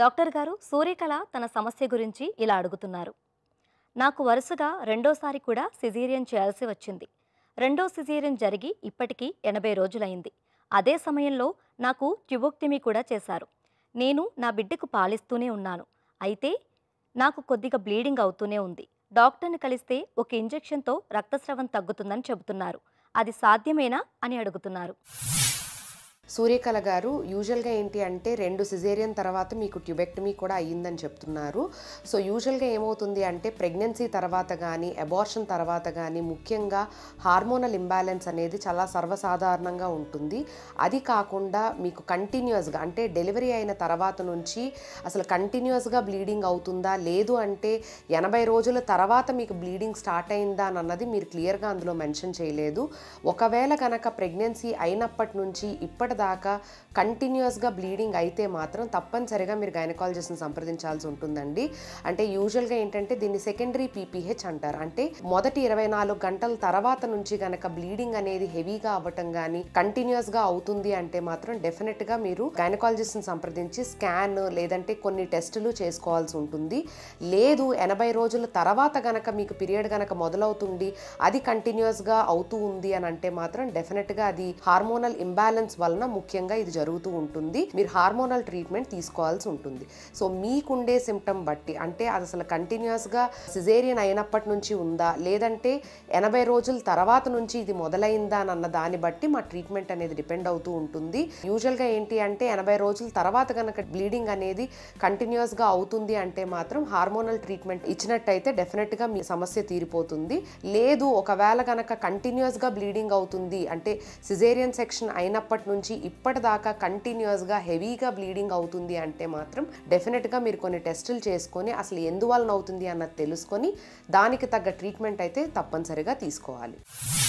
doctor గారు సూర్యకళ తన సమస్య గురించి ఇలా అడుగుతున్నారు నాకు వరుసగా రెండోసారి కూడా సిజేరియన్ చేయాల్సి వచ్చింది రెండో సిజేరియన్ జరిగి ఇప్పటికీ ఎనభై రోజులైంది అదే సమయంలో నాకు ట్యుబోక్టమీ కూడా చేశారు నేను నా బిడ్డకు పాలిస్తూనే ఉన్నాను అయితే నాకు కొద్దిగా బ్లీడింగ్ అవుతూనే ఉంది డాక్టర్ని కలిస్తే ఒక ఇంజెక్షన్తో రక్తస్రావం తగ్గుతుందని చెబుతున్నారు అది సాధ్యమేనా అని అడుగుతున్నారు సూర్యకళ గారు యూజువల్గా ఏంటి అంటే రెండు సిజేరియన్ తర్వాత మీకు ట్యూబెక్టమీ కూడా అయ్యిందని చెప్తున్నారు సో యూజువల్గా ఏమవుతుంది అంటే ప్రెగ్నెన్సీ తర్వాత కానీ అబార్షన్ తర్వాత కానీ ముఖ్యంగా హార్మోనల్ ఇంబ్యాలెన్స్ అనేది చాలా సర్వసాధారణంగా ఉంటుంది అది కాకుండా మీకు కంటిన్యూస్గా అంటే డెలివరీ అయిన తర్వాత నుంచి అసలు కంటిన్యూస్గా బ్లీడింగ్ అవుతుందా లేదు అంటే ఎనభై రోజుల తర్వాత మీకు బ్లీడింగ్ స్టార్ట్ అయిందా అని అన్నది మీరు క్లియర్గా అందులో మెన్షన్ చేయలేదు ఒకవేళ కనుక ప్రెగ్నెన్సీ అయినప్పటి నుంచి ఇప్పటిదాకా కంటిన్యూస్గా బ్లీడింగ్ అయితే మాత్రం తప్పనిసరిగా మీరు గైనకాలజిస్ట్ని సంప్రదించాల్సి ఉంటుందండి అంటే యూజువల్గా ఏంటంటే దీన్ని సెకండరీ పీపీహెచ్ అంటారు అంటే మొదటి ఇరవై నాలుగు గంటల తర్వాత నుంచి గనక బ్లీడింగ్ అనేది హెవీగా అవ్వటం కానీ కంటిన్యూస్గా అవుతుంది అంటే మాత్రం డెఫినెట్గా మీరు గైనకాలజిస్ట్ని సంప్రదించి స్కాన్ లేదంటే కొన్ని టెస్టులు చేసుకోవాల్సి ఉంటుంది లేదు ఎనభై రోజుల తర్వాత గనక మీకు పీరియడ్ గనక మొదలవుతుంది అది కంటిన్యూస్గా అవుతూ ఉంది అని అంటే మాత్రం డెఫినెట్గా అది హార్మోనల్ ఇంబ్యాలెన్స్ వలన ముఖ్యంగా ఇది జరుగుతూ ఉంటుంది మీరు హార్మోనల్ ట్రీట్మెంట్ తీసుకోవాల్సి ఉంటుంది సో మీకుండే సిమ్టమ్ బట్టి అంటే అది అసలు కంటిన్యూస్గా సిజేరియన్ అయినప్పటి నుంచి ఉందా లేదంటే ఎనభై రోజుల తర్వాత నుంచి ఇది మొదలైందా అని అన్న దాన్ని బట్టి మా ట్రీట్మెంట్ అనేది డిపెండ్ అవుతూ ఉంటుంది యూజువల్గా ఏంటి అంటే ఎనభై రోజుల తర్వాత కనుక బ్లీడింగ్ అనేది కంటిన్యూస్గా అవుతుంది అంటే మాత్రం హార్మోనల్ ట్రీట్మెంట్ ఇచ్చినట్టయితే డెఫినెట్గా మీ సమస్య తీరిపోతుంది లేదు ఒకవేళ కనుక కంటిన్యూస్గా బ్లీడింగ్ అవుతుంది అంటే సిజేరియన్ సెక్షన్ అయినప్పటి నుంచి ఇప్పటిదాకా కంటిన్యూస్గా హెవీగా బ్లీడింగ్ అవుతుంది అంటే మాత్రం డెఫినెట్గా మీరు కొన్ని టెస్టులు చేసుకొని అసలు ఎందువలన అవుతుంది అన్నది తెలుసుకొని దానికి తగ్గ ట్రీట్మెంట్ అయితే తప్పనిసరిగా తీసుకోవాలి